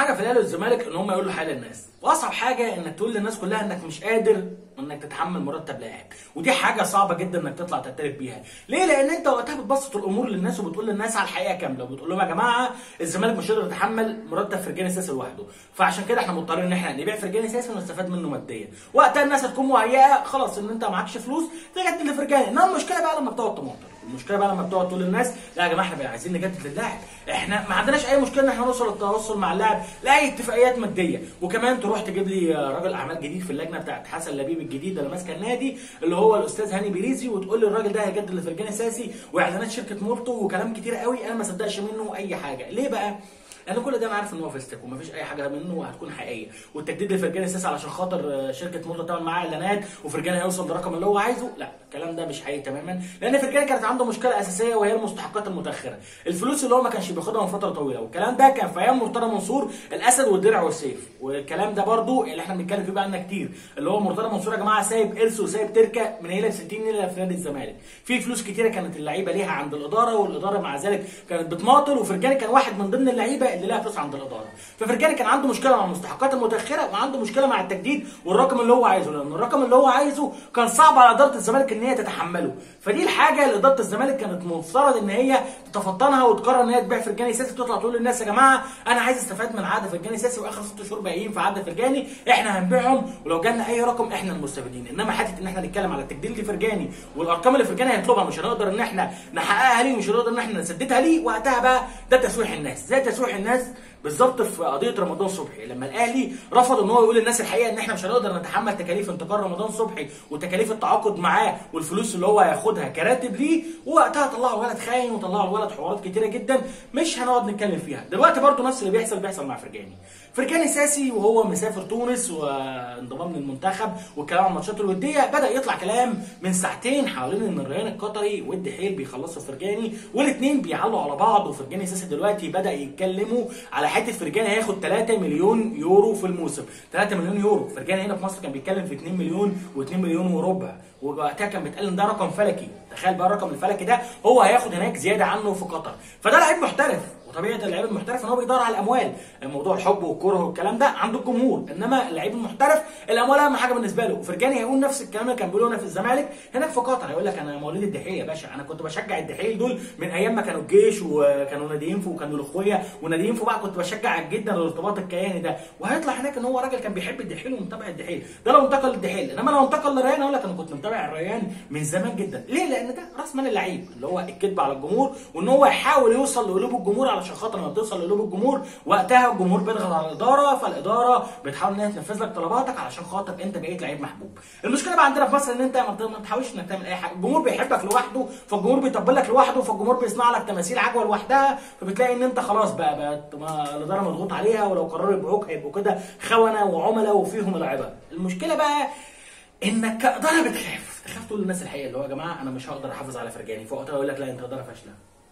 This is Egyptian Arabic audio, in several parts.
حاجه في الاهلي والزمالك ان هم يقولوا حاجه للناس واصعب حاجه انك تقول للناس كلها انك مش قادر انك تتحمل مرتب لاعب ودي حاجه صعبه جدا انك تطلع تعترف بيها ليه لان انت وقتها بتبسط الامور للناس وبتقول للناس على الحقيقه كامله وبتقول لهم يا جماعه الزمالك مش قادر يتحمل مرتب فرجاني ساسي لوحده فعشان كده احنا مضطرين ان احنا نبيع فرجاني ساسي ونستفاد منه ماديا وقتها الناس هتكون مهيئه خلاص ان انت معكش فلوس تجدد لفرجاني انما المشكله بقى لما بتقعد تماطل المشكله بقى لما بتقعد تقول للناس لا يا جماعه احنا بقى عايزين نجدد للاعب احنا ما عندناش اي مشكله ان احنا نوصل للتواصل مع اللاعب لاي اتفاقيات ماديه وكمان تروح تجيب لي راجل اعمال جديد في اللجنه بتاعت حسن لبيب الجديد اللي ماسكه النادي اللي هو الاستاذ هاني بيريزي وتقول لي الراجل ده هيجدد لفرجاني ساسي واعلانات شركه مورتو وكلام كتير قوي انا ما صدقش منه اي حاجه ليه بقى لان كل ده انا عارف ان هو فيستك ومفيش اي حاجه منه هتكون حقيقيه والتجديد لفرجاني ساسي علشان خاطر شركه مورتو تعمل معاه اعلانات وفرجاني هيوصل للرقم اللي هو عايزه لا الكلام ده مش حقيقي تماما لان فرجاني كانت عنده مشكله اساسيه وهي المستحقات المتاخره الفلوس اللي هو ما كانش بياخدها من فتره طويله والكلام ده كان في ايام مرتضى منصور الاسد والدرع والسيف والكلام ده برضو اللي احنا بنتكلم فيه بقالنا كتير اللي هو مرتضى منصور يا جماعه سايب ارث وسايب تركه من هنا ل 60 ليله في نادي الزمالك في فلوس كتيره كانت اللعيبه ليها عند الاداره والاداره مع ذلك كانت بتماطل وفرجاني كان واحد من ضمن اللعيبه اللي لها فلوس عند الاداره ففرجاني كان عنده مشكله مع المستحقات المتاخره وعنده مشكله مع التجديد والرقم اللي هو عايزه لان الرقم اللي هو عايزه كان صعب على اداره الزمالك ان هي تتحمله فدي الحاجه اللي اداره الزمالك كانت مفترض ان هي تتفطنها وتقرر ان هي تبيع فرجاني ساسي وتطلع تقول للناس يا جماعه انا عايز استفاد من عقد فرجاني ساسي واخر ست شهور باقيين في عقد فرجاني احنا هنبيعهم ولو جالنا اي رقم احنا المستفيدين انما حته ان احنا نتكلم على التجديد لفرجاني والارقام اللي فرجاني هيطلبها مش هنقدر ان احنا نحققها ليه ومش هنقدر ان احنا نسددها ليه وقتها بقى ده تسويح الناس زي تسويح الناس بالظبط في قضيه رمضان صبحي لما الاهلي رفض ان هو يقول للناس الحقيقه ان احنا مش هنقدر نتحمل تكاليف انتقال رمضان صبحي وتكاليف التعاقد معاه والفلوس اللي هو هياخدها كراتب ليه ووقتها طلعوا الولد خاين وطلعوا الولد حوارات كتيره جدا مش هنقعد نتكلم فيها دلوقتي برضو نفس اللي بيحصل بيحصل مع فرجاني فرجاني ساسي وهو مسافر تونس وانضمام للمنتخب والكلام عن الماتشات الوديه بدا يطلع كلام من ساعتين حوالين ان الريان القطري والدي حيل بيخلصوا فرجاني والاثنين بيعلوا على بعض وفرجاني ساسي دلوقتي بدا يتكلموا على حته فرجاني هياخد 3 مليون يورو في الموسم 3 مليون يورو فرجاني هنا في مصر كان بيتكلم في 2 مليون و2 مليون وربع ووقتها كان بيتقال ان ده رقم فلكي تخيل بقى الرقم الفلكي ده هو هياخد هناك زياده عنه في قطر فده لعيب محترف وطبيعه اللعيب المحترف ان هو بيدور على الاموال موضوع الحب والكره والكلام ده عند الجمهور انما اللعيب المحترف الاموال اهم حاجه بالنسبه له وفرجاني هيقول نفس الكلام اللي كان بيقوله هنا في الزمالك هناك في قطر هيقول لك انا مواليد الدحيل يا باشا انا كنت بشجع الدحيل دول من ايام ما كانوا الجيش وكانوا نادي ينفو وكانوا الاخويه ونادي ينفو بقى كنت بشجع جدا الارتباط الكياني ده وهيطلع هناك ان هو راجل كان بيحب الدحيل ومتابع الدحيل ده لو انتقل للدحيل انما لو انتقل للريان اقول لك انا كنت متابع الريان من زمان جدا ليه لان ده راس مال اللعيب اللي هو الكذب على الجمهور وان هو يحاول يوصل لقلوب الجمهور علشان خاطر لما توصل لقلوب الجمهور وقتها الجمهور بيضغط على الاداره فالاداره بتحاول انها تنفذ لك طلباتك علشان خاطر انت بقيت لعيب محبوب المشكله بقى عندنا في مصر ان انت ما تحاولش انك تعمل اي حاجه الجمهور بيحبك لوحده فالجمهور بيطبل لك لوحده فالجمهور بيصنع لك تماثيل عجوه لوحدها فبتلاقي ان انت خلاص بقى بقت الاداره مضغوط عليها ولو قرروا يبيعوك هيبقوا كده خونه وعملاء وفيهم العبر المشكله بقى انك كاداره بتخاف تخاف تقول للناس الحقيقه اللي هو يا جماعه انا مش هقدر احافظ على فرجاني فوقتها يقول لك لا انت اداره فاشله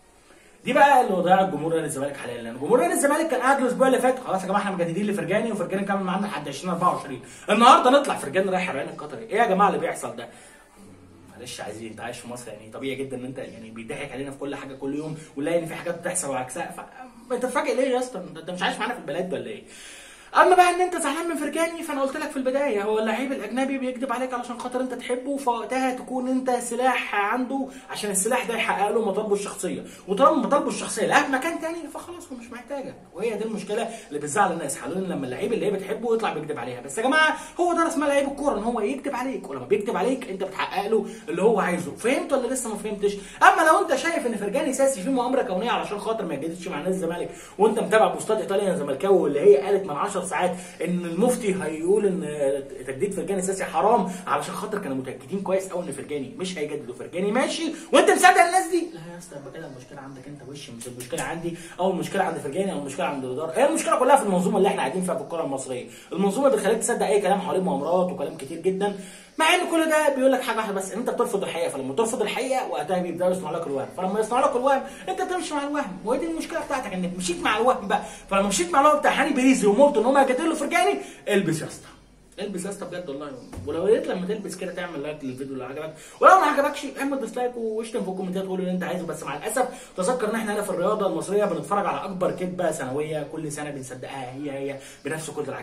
دي بقى اللي وضع الجمهور نادي الزمالك حاليا لان جمهور نادي الزمالك كان قاعد الاسبوع اللي فات خلاص يا جماعه احنا مجددين لفرجاني وفرجاني كمل معانا لحد 2024 النهارده نطلع فرجاني رايح الريان القطري ايه يا جماعه اللي بيحصل ده معلش عايزين انت عايش في مصر يعني طبيعي جدا ان انت يعني بيضحك علينا في كل حاجه كل يوم ونلاقي ان في حاجات بتحصل وعكسها فبتتفاجئ ليه يا اسطى انت مش عايش معانا في البلد ولا ايه؟ اما بقى ان انت زعلان من فرجاني فانا قلت لك في البدايه هو اللعيب الاجنبي بيكذب عليك علشان خاطر انت تحبه فوقتها تكون انت سلاح عنده عشان السلاح ده يحقق له مطالبه الشخصيه وطالما مطالبه الشخصيه لها مكان تاني فخلاص هو مش محتاجك وهي دي المشكله اللي بتزعل الناس حاليا لما اللعيب اللي هي بتحبه يطلع بيكذب عليها بس يا جماعه هو ده راس مال لعيب الكوره ان هو يكذب عليك ولما بيكذب عليك انت بتحقق له اللي هو عايزه فهمت ولا لسه ما فهمتش اما لو انت شايف ان فرجاني ساسي في مؤامره كونيه علشان خاطر ما يجددش مع نادي الزمالك وانت متابع بوستات ايطاليا زملكاوي واللي هي قالت من 10 ساعات ان المفتي هيقول ان تجديد فرجاني ساسي حرام علشان خاطر كانوا متاكدين كويس قوي ان فرجاني مش هيجددوا فرجاني ماشي وانت مصدق الناس دي لا يا اسطى يبقى كده المشكله عندك انت وش مش المشكله عندي او المشكله عند فرجاني او المشكله عند الاداره هي المشكله كلها في المنظومه اللي احنا قاعدين فيها في الكره المصريه المنظومه بتخليك تصدق اي كلام حوالين مؤامرات وكلام كتير جدا مع ان كل ده بيقول لك حاجه واحده بس ان انت بترفض الحقيقه فلما ترفض الحقيقه وقتها بيبداوا يصنعوا لك الوهم فلما يصنعوا لك الوهم انت بتمشي مع الوهم وهي دي المشكله بتاعتك انك مشيت مع الوهم بقى فلما مشيت مع الوهم بتاع هاني بيريزي ومولتو ان هم هيجددوا له فرجاني البس يا اسطى البس يا اسطى بجد والله ولو يا ريت لما تلبس كده تعمل لايك للفيديو اللي عجبك ولو ما عجبكش اعمل ديسلايك واشتم في الكومنتات وقول اللي انت عايزه بس مع الاسف تذكر ان احنا هنا في الرياضه المصريه بنتفرج على اكبر كذبه سنويه كل سنه بنصدقها هي هي بنفس كل العجب